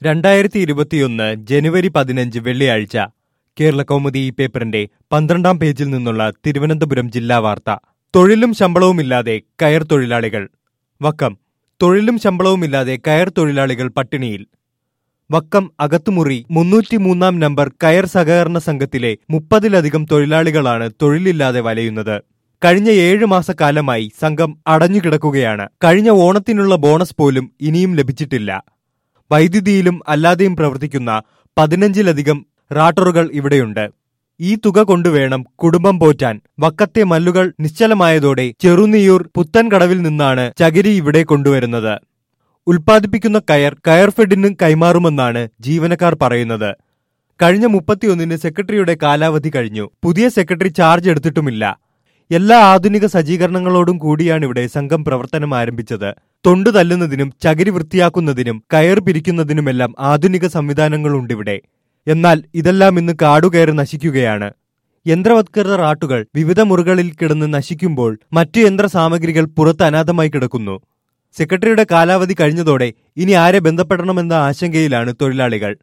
രണ്ടായിരത്തി ഇരുപത്തിയൊന്ന് ജനുവരി പതിനഞ്ച് വെള്ളിയാഴ്ച കേരള കൗമുദി ഈ പേപ്പറിന്റെ പന്ത്രണ്ടാം പേജിൽ നിന്നുള്ള തിരുവനന്തപുരം ജില്ലാ വാർത്ത തൊഴിലും ശമ്പളവുമില്ലാതെ കയർ തൊഴിലാളികൾ വക്കം തൊഴിലും ശമ്പളവുമില്ലാതെ കയർ തൊഴിലാളികൾ പട്ടിണിയിൽ വക്കം അകത്തുമുറി മുന്നൂറ്റിമൂന്നാം നമ്പർ കയർ സഹകരണ സംഘത്തിലെ മുപ്പതിലധികം തൊഴിലാളികളാണ് തൊഴിലില്ലാതെ വലയുന്നത് കഴിഞ്ഞ ഏഴ് മാസക്കാലമായി സംഘം അടഞ്ഞുകിടക്കുകയാണ് കഴിഞ്ഞ ഓണത്തിനുള്ള ബോണസ് പോലും ഇനിയും ലഭിച്ചിട്ടില്ല വൈദ്യുതിയിലും അല്ലാതെയും പ്രവർത്തിക്കുന്ന പതിനഞ്ചിലധികം റാട്ടറുകൾ ഇവിടെയുണ്ട് ഈ തുക കൊണ്ടുവേണം കുടുംബം പോറ്റാൻ വക്കത്തെ മല്ലുകൾ നിശ്ചലമായതോടെ ചെറുനിയൂർ പുത്തൻകടവിൽ നിന്നാണ് ചകിരി ഇവിടെ കൊണ്ടുവരുന്നത് ഉൽപ്പാദിപ്പിക്കുന്ന കയർ കയർഫെഡിന് കൈമാറുമെന്നാണ് ജീവനക്കാർ പറയുന്നത് കഴിഞ്ഞ മുപ്പത്തിയൊന്നിന് സെക്രട്ടറിയുടെ കാലാവധി കഴിഞ്ഞു പുതിയ സെക്രട്ടറി ചാർജ് എടുത്തിട്ടുമില്ല എല്ലാ ആധുനിക സജ്ജീകരണങ്ങളോടും കൂടിയാണ് ഇവിടെ സംഘം പ്രവർത്തനം ആരംഭിച്ചത് തൊണ്ടു തല്ലുന്നതിനും ചകിരി വൃത്തിയാക്കുന്നതിനും കയർ പിരിക്കുന്നതിനുമെല്ലാം ആധുനിക സംവിധാനങ്ങളുണ്ടിവിടെ എന്നാൽ ഇതെല്ലാം ഇന്ന് കാടുകയറി നശിക്കുകയാണ് യന്ത്രവത്കൃത റാട്ടുകൾ വിവിധ മുറികളിൽ കിടന്ന് നശിക്കുമ്പോൾ മറ്റു യന്ത്ര സാമഗ്രികൾ പുറത്ത് അനാഥമായി കിടക്കുന്നു സെക്രട്ടറിയുടെ കാലാവധി കഴിഞ്ഞതോടെ ഇനി ആരെ ബന്ധപ്പെടണമെന്ന ആശങ്കയിലാണ് തൊഴിലാളികൾ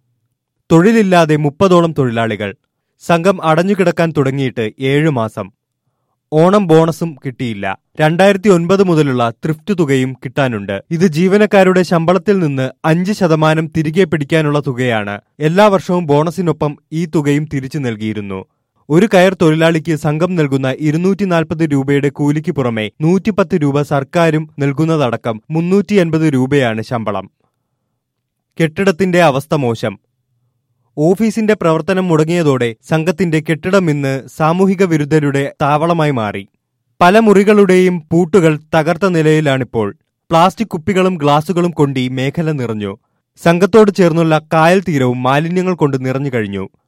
തൊഴിലില്ലാതെ മുപ്പതോളം തൊഴിലാളികൾ സംഘം അടഞ്ഞുകിടക്കാൻ തുടങ്ങിയിട്ട് ഏഴു മാസം ഓണം ബോണസും കിട്ടിയില്ല രണ്ടായിരത്തി ഒൻപത് മുതലുള്ള ത്രിഫ്റ്റ് തുകയും കിട്ടാനുണ്ട് ഇത് ജീവനക്കാരുടെ ശമ്പളത്തിൽ നിന്ന് അഞ്ച് ശതമാനം തിരികെ പിടിക്കാനുള്ള തുകയാണ് എല്ലാ വർഷവും ബോണസിനൊപ്പം ഈ തുകയും തിരിച്ചു നൽകിയിരുന്നു ഒരു കയർ തൊഴിലാളിക്ക് സംഘം നൽകുന്ന ഇരുന്നൂറ്റി നാൽപ്പത് രൂപയുടെ കൂലിക്ക് പുറമെ നൂറ്റിപ്പത്ത് രൂപ സർക്കാരും നൽകുന്നതടക്കം മുന്നൂറ്റി എൺപത് രൂപയാണ് ശമ്പളം കെട്ടിടത്തിന്റെ അവസ്ഥ മോശം ഓഫീസിന്റെ പ്രവർത്തനം മുടങ്ങിയതോടെ സംഘത്തിന്റെ കെട്ടിടം ഇന്ന് സാമൂഹിക വിരുദ്ധരുടെ താവളമായി മാറി പല മുറികളുടെയും പൂട്ടുകൾ തകർത്ത നിലയിലാണിപ്പോൾ പ്ലാസ്റ്റിക് കുപ്പികളും ഗ്ലാസുകളും കൊണ്ട് ഈ മേഖല നിറഞ്ഞു സംഘത്തോട് ചേർന്നുള്ള കായൽ തീരവും മാലിന്യങ്ങൾ കൊണ്ട് നിറഞ്ഞു കഴിഞ്ഞു